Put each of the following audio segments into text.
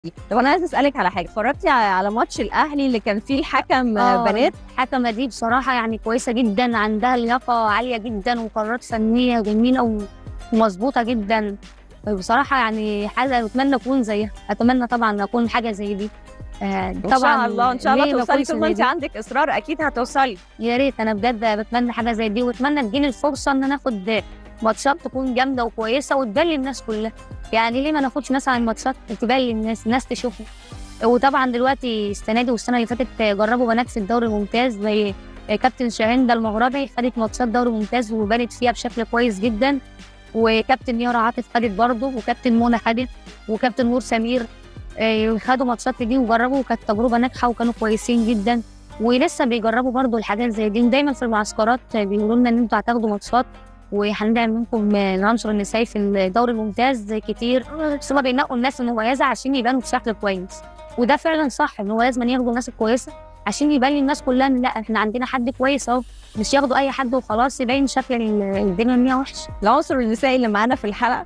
طب انا عايز اسالك على حاجه اتفرجتي على على ماتش الاهلي اللي كان فيه الحكم آه. بنات الحكمة دي بصراحة يعني كويسة جدا عندها لياقة عالية جدا وقرارات فنية جميلة و- ومظبوطة جدا بصراحة يعني حاجة أتمنى أكون زيها أتمنى طبعا أكون حاجة زي دي آه، ان طبعا شاء الله ان شاء ليه الله ما توصلي أكونش طول ما زي انت دي؟ عندك اصرار اكيد هتوصلي يا ريت أنا بجد بتمنى حاجة زي دي وأتمنى تجيني الفرصة إن أنا آخد ماتشات تكون جامدة وكويسة وتبان للناس كلها يعني ليه ما ناخدش مثلا ماتشات تبان للناس الناس تشوفها وطبعا دلوقتي السنة دي والسنة اللي فاتت جربوا بنات في الدوري الممتاز زي كابتن شاهين المغربي خدت ماتشات دوري ممتاز وبانت فيها بشكل كويس جدا وكابتن يارا عاطف خدت برضه وكابتن منى خدت وكابتن نور سمير آه، خدوا ماتشات دي وجربوا وكانت تجربه ناجحه وكانوا كويسين جدا ولسه بيجربوا برضه الحاجات زي دي دايما في المعسكرات بيقولوا لنا ان انتوا هتاخدوا ماتشات وهندعم منكم آه، العنصر النسائي في الدوري الممتاز كتير بس هما بينقوا الناس المميزه عشان يبانوا بشكل كويس وده فعلا صح ان هو لازم ياخدوا الناس الكويسه عشان يبان للناس كلها ان لا احنا عندنا حد كويس اهو مش ياخدوا اي حد وخلاص يبين شكل ال- الدنيا ان هي وحشه العنصر النسائي اللي معانا في الحلقه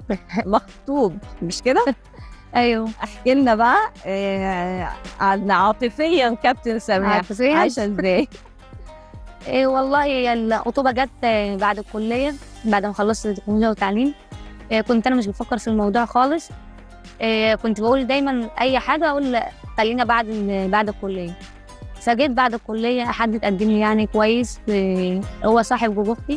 مخطوب مش كده ايوه احكي لنا بقى آه، عن عاطفيا كابتن سماح عاطفياً؟ عايشه ازاي إيه والله هي الخطوبه جت آه، بعد الكليه بعد ما خلصت التكنولوجيا والتعليم إيه كنت انا مش بفكر في الموضوع خالص إيه كنت بقول دايما اي حاجه اقول خلينا بعد ال- بعد الكليه فجيت بعد الكليه حد اتقدم لي يعني كويس إيه هو صاحب جوز اختي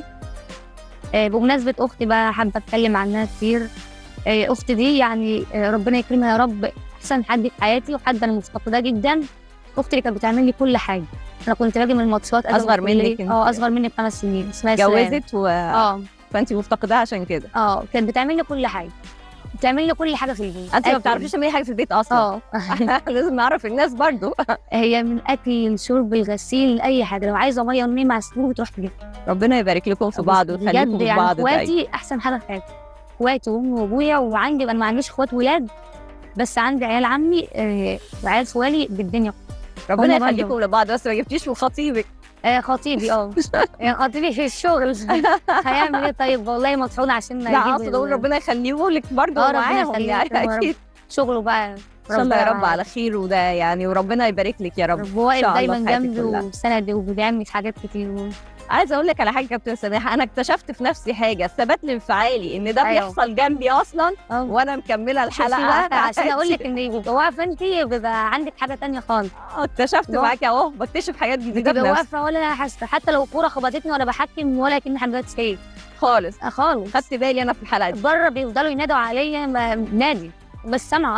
إيه بمناسبه اختي بقى حابه اتكلم عنها كتير إيه اختي دي يعني آه، ربنا يكرمها يا رب احسن حد في حياتي وحد انا مفتقداه جدا اختي اللي كانت بتعمل لي كل حاجه انا كنت باجي من الماتشات قبل أصغر الكلية. منك أنت. اه اصغر مني بخمس سنين اسمها سلام. اتجوزت و... اه فانت مفتقداها عشان كده اه كانت بتعمل لي كل حاجه بتعمل لي كل حاجه في البيت انت ما أكل. بتعرفيش تعملي حاجه في البيت اصلا اه لازم نعرف الناس برضو هي من اكل الشرب الغسيل اي حاجه لو عايزه ميه ونمي مع السرور بتروح تجيبها ربنا يبارك لكم في بعض ويخليكم بجد في يعني بعض دايما اخواتي احسن حاجه في حياتي اخواتي وامي وابويا وعندي انا ما عنديش اخوات ولاد بس عندي عيال عمي آه وعيال خوالي بالدنيا ربنا هما برضو. يخليكم لبعض بس ما جبتيش من خطيبك آه خطيبي اه آه، خطيبي في الشغل هيعمل ايه طيب والله مطحون عشان لا يجيب اقصد اقول ال- ربنا يخليه لك برضه آه، ربنا معاهم يخليه يعني لكم يا رب. اكيد شغله بقى ان شاء الله يا رب ربنا- على خير وده يعني وربنا يبارك لك يا رب رب واقف شاء الله دايما في حياتك جنبي كلها. وسندي وبيدعمني في حاجات كتير عايزه اقول لك على حاجه يا كابتن سماحه انا اكتشفت في نفسي حاجه الثبات الانفعالي ان ده أيوة. بيحصل جنبي اصلا اه وانا مكمله شوفي الحلقه بقى عشان اقول لك ان بيبقى واقفه انت بيبقى عندك حاجه تانية خالص آه، اكتشفت الله. معاكي اهو بكتشف حاجات جديده بتبقى بنفسي واقفه ولا حاسه حتى لو الكوره خبطتني وانا بحكم ولا كأني حاجات شيء خالص خالص خدت بالي انا في الحلقه دي بره بيفضلوا ينادوا عليا ما- نادي بس سامعه